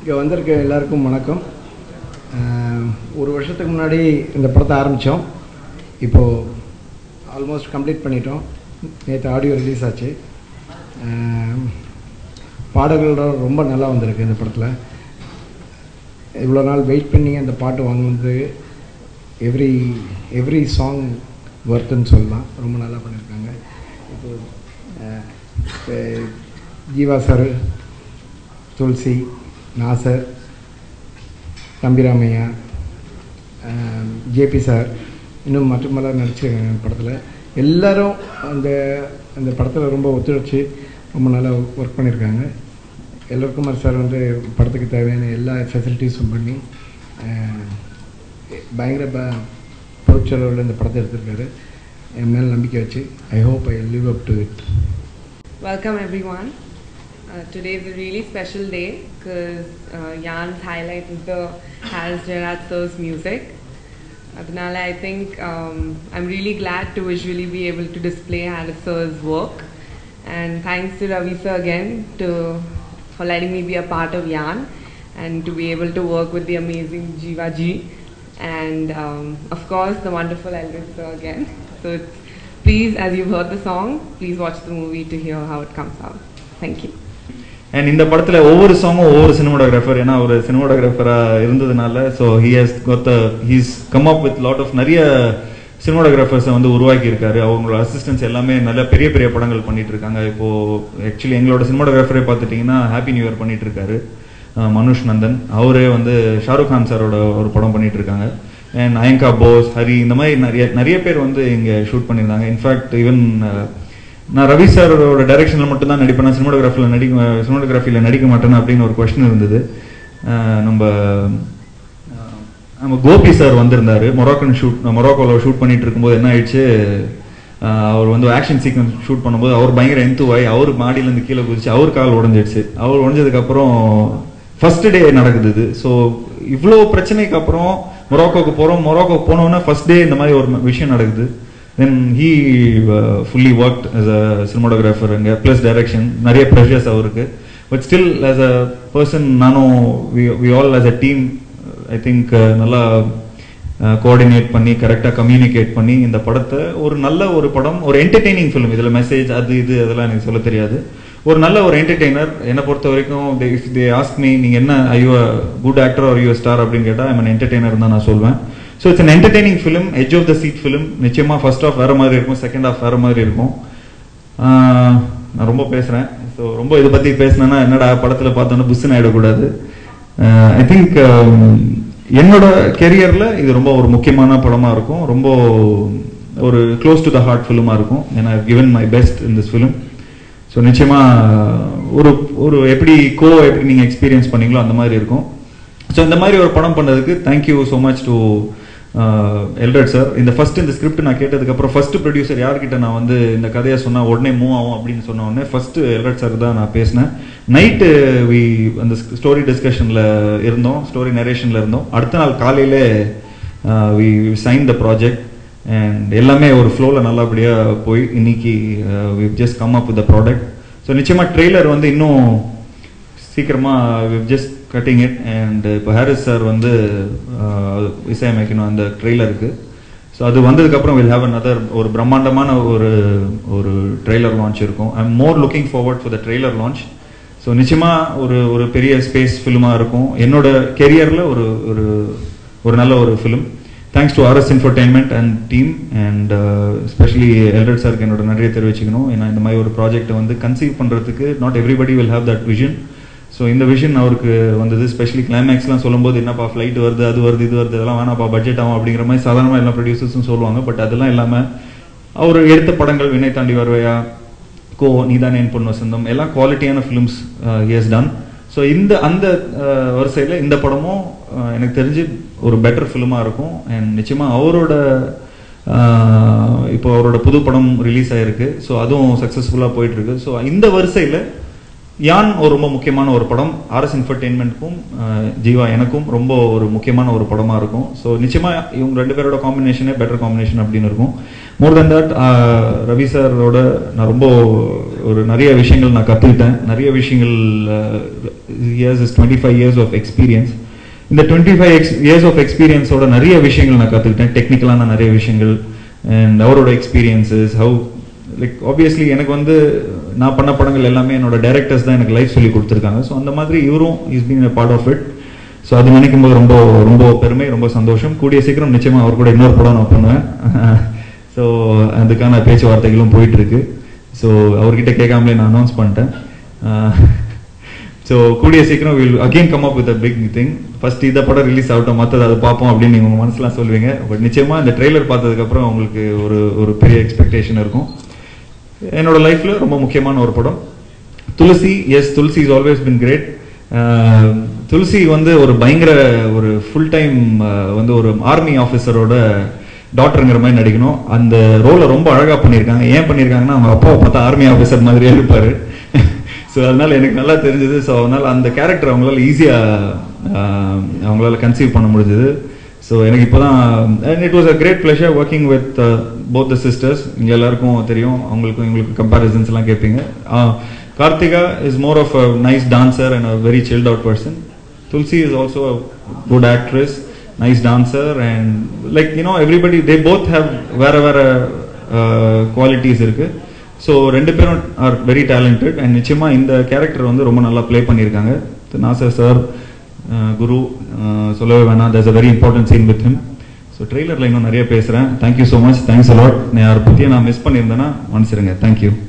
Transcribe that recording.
இங்கே வந்திருக்க எல்லாருக்கும் வணக்கம் அஹ், ஒரு வருஷத்துக்கு முன்னாடி இந்த படத்தை ஆரம்பித்தோம் இப்போது ஆல்மோஸ்ட் கம்ப்ளீட் பண்ணிட்டோம் நேற்று ஆடியோ ரிலீஸ் ஆச்சு அஹ், பாடல்கள் ரொம்ப நல்லா வந்திருக்கு இந்த படத்தில் இவ்வளோ நாள் வெயிட் பண்ணி அந்த பாட்டு வாங்கினது எவ்ரி எவ்ரி சாங் ஒர்த்துன்னு சொல்லலாம் ரொம்ப நல்லா பண்ணியிருக்காங்க இப்போ அஹ், அஹ், ஜீவா சார் துளசி நாசர் தம்பிராமையா ஜேபி சார் இன்னும் மற்றமெல்லாம் நடிச்சிருக்காங்க இந்த படத்தில் எல்லாரும் அந்த அந்த படத்தில் ரொம்ப ஒத்துழைச்சி ரொம்ப நல்லா ஒர்க் பண்ணியிருக்காங்க எல்லோருக்குமார் சார் வந்து படத்துக்கு தேவையான எல்லா ஃபெசிலிட்டிஸும் பண்ணி அஹ், பயங்கர ப பொருட்செலவில் இந்த படத்தை எடுத்திருக்காரு என் மேல் நம்பிக்கை வச்சு I hope I live up to it Welcome everyone. Uh, today is a really special day because uh, Jan's highlight is the Harris Gerard Sir's music. Adinala, I think um, I'm really glad to visually be able to display Harris Sir's work. And thanks to Ravi Sir again to, for letting me be a part of Jan and to be able to work with the amazing Jiva Ji and um, of course the wonderful Elvis Sir again. So it's, please, as you've heard the song, please watch the movie to hear how it comes out. Thank you. And இந்த படத்துல ஒவ்வொரு சாங்கும் ஒவ்வொரு cinematographer ஏன்னா ஒரு சினிமாடோகிராஃபரா இருந்ததுனால so he has got his come up with lot of நிறைய சினிமாடோகிராஃபர்ஸை வந்து உருவாக்கி இருக்காரு அவங்களோட அசிஸ்டன்ஸ் எல்லாமே நல்ல பெரிய பெரிய படங்கள் பண்ணிட்டு இருக்காங்க இப்போ ஆக்சுவலி எங்களோட சினிமாடோகிராஃபரே பார்த்துட்டீங்கன்னா ஹாப்பி நியூ இயர் பண்ணிட்டு இருக்காரு அஹ் மனுஷ் நந்தன் அவரே வந்து ஷாருக் கான் சாரோட ஒரு படம் பண்ணிட்டு இருக்காங்க அண்ட் அயங்கா போஸ் ஹரி இந்த மாதிரி நிறைய நிறைய பேர் வந்து இங்க ஷூட் பண்ணியிருந்தாங்க இன்ஃபேக்ட் ஈவன் நான் ரவி சாரோட டைரக்ஷன்ல மட்டும் தான் நடிப்பேன் சினிமாடோகிராஃபில நடிக்க சினிமாடோகிராஃபில நடிக்க மாட்டேன் அப்படின்னு ஒரு கொஸ்டின் இருந்தது அஹ் நம்ம அஹ் நம்ம கோபி சார் வந்திருந்தாரு மொராக்கன் ஷூட் மொராக்கோவில் ஷூட் பண்ணிட்டு இருக்கும்போது என்ன ஆயிடுச்சு அஹ் அவர் வந்து ஆக்ஷன் சீக்வன்ஸ் ஷூட் பண்ணும்போது அவர் பயங்கர எந்துவாய் அவர் மாடியிலேருந்து கீழே குதிச்சு அவர் கால் உடஞ்சிடுச்சு அவர் உடஞ்சதுக்கு அப்புறம் ஃபர்ஸ்ட் டே நடக்குது இது ஸோ இவ்வளோ பிரச்சனைக்கு அப்புறம் மொராக்கோக்கு போகிறோம் மொராக்கோ போனோன்னா ஃபர்ஸ்ட் டே இந்த மாதிரி ஒரு விஷயம் நடக்குது then he fully work as a cinematographer அங்கே ப்ளஸ் டைரக்ஷன் நிறைய ப்ரெஷர்ஸ் அவருக்கு but still as a person நானும் we all as a team I think நல்லா கோஆர்டினேட் பண்ணி கரெக்டாக கம்யூனிகேட் பண்ணி இந்த படத்தை ஒரு நல்ல ஒரு படம் ஒரு என்டர்டெய்னிங் ஃபிலிம் இதில் மெசேஜ் அது இது அதெல்லாம் எனக்கு சொல்ல தெரியாது ஒரு நல்ல ஒரு என்டர்டெய்னர் என்னை பொறுத்த வரைக்கும் இஃப் தே ஆஸ்க் மீ நீங்கள் என்ன ஐயோ good actor are you star அப்படின்னு கேட்டால் ஐம் என்டர்டெய்னர் தான் நான் சொல்வேன் so it's an entertaining film edge of the seat film நிச்சயமா ஃபர்ஸ்ட் ஆஃப் வேற மாதிரி இருக்கும் செகண்ட் ஆஃப் வேற மாதிரி இருக்கும் ஆஹ் நான் ரொம்ப பேசுறேன் ஸோ ரொம்ப இதை பத்தி பேசினேன்னா என்னடா படத்துல பார்த்தோன்னா புஷ்ஷன் ஆயிடக்கூடாது ஐ திங்க் என்னோட கெரியர்ல இது ரொம்ப ஒரு முக்கியமான படமா இருக்கும் ரொம்ப ஒரு க்ளோஸ் டு த ஹார்ட் ஃபிலிமா இருக்கும் ஏன்னா given my best in this film so நிச்சயமா ஒரு ஒரு எப்படி கோ எப்படி நீங்க எக்ஸ்பீரியன்ஸ் பண்ணீங்களோ அந்த மாதிரி இருக்கும் ஸோ இந்த மாதிரி ஒரு படம் பண்ணதுக்கு thank you so much to Elred sir இந்த ஃபர்ஸ்ட் இந்த ஸ்கிரிப்ட் நான் கேட்டதுக்கு அப்புறம் ஃபர்ஸ்ட் ப்ரொடியூசர் யார்கிட்ட நான் வந்து இந்த கதையை சொன்னா உடனே மூவ் ஆகும் அப்படின்னு சொன்ன உடனே ஃபர்ஸ்ட் எல்ரட் சார் தான் நான் பேசினேன் நைட்டு வி அந்த ஸ்டோரி டிஸ்கஷன்ல இருந்தோம் ஸ்டோரி நரேஷன்ல இருந்தோம் அடுத்த நாள் காலையில we sign the project and எல்லாமே ஒரு ஃப்ளோவில் நல்லபடியாக போய் இன்னைக்கு we just come up with the product so நிச்சயமா ட்ரெய்லர் வந்து இன்னும் சீக்கிரமா ஜஸ்ட் கட்டிங் இட் அண்ட் இப்போ ஹாரிஸ் சார் வந்து அஹ், இசையமைக்கணும் அந்த ட்ரெய்லருக்கு ஸோ அது வந்ததுக்கப்புறம் வில் ஹேவ் another ஒரு பிரம்மாண்டமான ஒரு ஒரு ட்ரெய்லர் லான்ச் இருக்கும் I am more looking forward for the trailer launch so நிச்சயமா ஒரு ஒரு பெரிய ஸ்பேஸ் ஃபிலிமாக இருக்கும் என்னோட கெரியரில் ஒரு ஒரு ஒரு நல்ல ஒரு film thanks to RS Infotainment and team and specially Elred சாருக்கு என்னோட நிறைய தெரிவிச்சுக்கணும் ஏன்னா இந்த மாதிரி ஒரு ப்ராஜெக்ட்டை வந்து கன்சீவ் பண்ணுறதுக்கு not everybody will have that vision so இந்த விஷன் அவருக்கு வந்தது ஸ்பெஷலி கிளைமேக்ஸ்லாம் சொல்லும்போது என்னப்பா ஃப்ளைட் வருது அது வருது இது வருது இதெல்லாம் வேணாப்பா பட்ஜெட் ஆகும் அப்படிங்கிற மாதிரி சாதாரணமாக எல்லா ப்ரொடியூசர்ஸும் சொல்லுவாங்க பட் அதெல்லாம் இல்லாமல் அவர் எடுத்த படங்கள் வினை தாண்டி வருவையா கோ நீதானே என் பொண்ணு வசந்தம் எல்லாம் குவாலிட்டியான ஃபிலிம்ஸ் ஹஸ் டன் ஸோ இந்த அந்த வரிசையில் இந்த படமும் uh, எனக்கு தெரிஞ்சு ஒரு பெட்டர் ஃபிலிமாக இருக்கும் அண்ட் நிச்சயமாக அவரோட uh, இப்போ அவரோட புது படம் ரிலீஸ் ஆயிருக்கு ஸோ அதுவும் சக்ஸஸ்ஃபுல்லாக போயிட்டு இருக்கு ஸோ இந்த வரிசையில் யான் ஒரு ரொம்ப முக்கியமான ஒரு படம் ஆர்எஸ் என்டர்டெயின்மெண்ட்க்கும் ஜீவா எனக்கும் ரொம்ப ஒரு முக்கியமான ஒரு படமா இருக்கும் ஸோ நிச்சயமா இவங்க ரெண்டு பேரோட காம்பினேஷனே பெட்டர் காம்பினேஷன் அப்படின்னு இருக்கும் மோர் தென் தட் ரவி சாரோட நான் ரொம்ப ஒரு நிறைய விஷயங்கள் நான் கற்றுக்கிட்டேன் நிறைய விஷயங்கள் years is twenty five years of experience இந்த twenty five ex years of எக்ஸ்பீரியன்ஸோட நிறைய விஷயங்கள் நான் கற்றுக்கிட்டேன் டெக்னிக்கலான நிறைய விஷயங்கள் அண்ட் அவரோட எக்ஸ்பீரியன்சஸ் ஹவு லைக் ஆப்வியஸ்லி எனக்கு வந்து நான் பண்ண படங்கள் எல்லாமே என்னோட டைரக்டர்ஸ் தான் எனக்கு லைஃப் சொல்லி கொடுத்துருக்காங்க ஸோ அந்த மாதிரி இவரும் is been a part of it so அது நினைக்கும் போது ரொம்ப ரொம்ப பெருமை ரொம்ப சந்தோஷம் கூடிய சீக்கிரம் நிச்சயமா அவர் கூட இன்னொரு படம் நான் பண்ணுவேன் ஸோ அதுக்கான பேச்சுவார்த்தைகளும் போயிட்டு இருக்கு ஸோ அவர்கிட்ட கேட்காமலே நான் அனௌன்ஸ் பண்ணிட்டேன் ஸோ கூடிய சீக்கிரம் will again come up with a big thing first இந்த படம் ரிலீஸ் ஆகட்டும் மற்றது அதை பார்ப்போம் அப்படின்னு நீங்க உங்க மனசுலாம் சொல்லுவீங்க பட் நிச்சயமா இந்த ட்ரெய்லர் பார்த்ததுக்கப்புறம் உங்களுக்கு ஒரு ஒரு பெரிய எக்ஸ்பெக்டேஷன் இருக்கும் என்னோட லைஃப்ல ரொம்ப முக்கியமான ஒரு படம் Thulasi is Thulasi is always been great Thulasi வந்து ஒரு பயங்கர ஒரு ஃபுல் டைம் வந்து ஒரு ஆர்மி ஆஃபீஸரோட டாக்டருங்கிற மாதிரி நடிக்கணும் அந்த ரோலை ரொம்ப அழகா பண்ணியிருக்காங்க ஏன் பண்ணியிருக்காங்கன்னா அவங்க அப்பாவை பார்த்தா ஆர்மி ஆஃபீஸர் மாதிரியே இருப்பாரு ஸோ அதனால எனக்கு நல்லா தெரிஞ்சது ஸோ அதனால அந்த கேரக்டர் அவங்களால ஈஸியா அவங்களால கன்சீவ் பண்ண முடிஞ்சது ஸோ எனக்கு இப்போதான் and it was a great pleasure working with both the sisters இங்கே எல்லாருக்கும் தெரியும் அவங்களுக்கும் எங்களுக்கு கம்பேரிசன்ஸ் எல்லாம் கேட்பீங்க Karthika is more of a nice dancer and a very chilled out person Thulsi is also a good actress nice dancer and like you know everybody they both have வேற வேற qualities இருக்கு ஸோ ரெண்டு பேரும் ஆர் வெரி டேலண்டட் அண்ட் நிச்சயமா இந்த character வந்து ரொம்ப நல்லா ப்ளே பண்ணியிருக்காங்க நாசர் சார் குரு சொல்லவே வேணாம் that's a very important scene with him so ட்ரெய்லரில் இன்னும் நிறைய பேசுகிறேன் thank you so much thanks a lot யாரை பற்றியும் நான் மிஸ் பண்ணியிருந்தேன்னா மன்னிச்சிருங்க தேங்க்யூ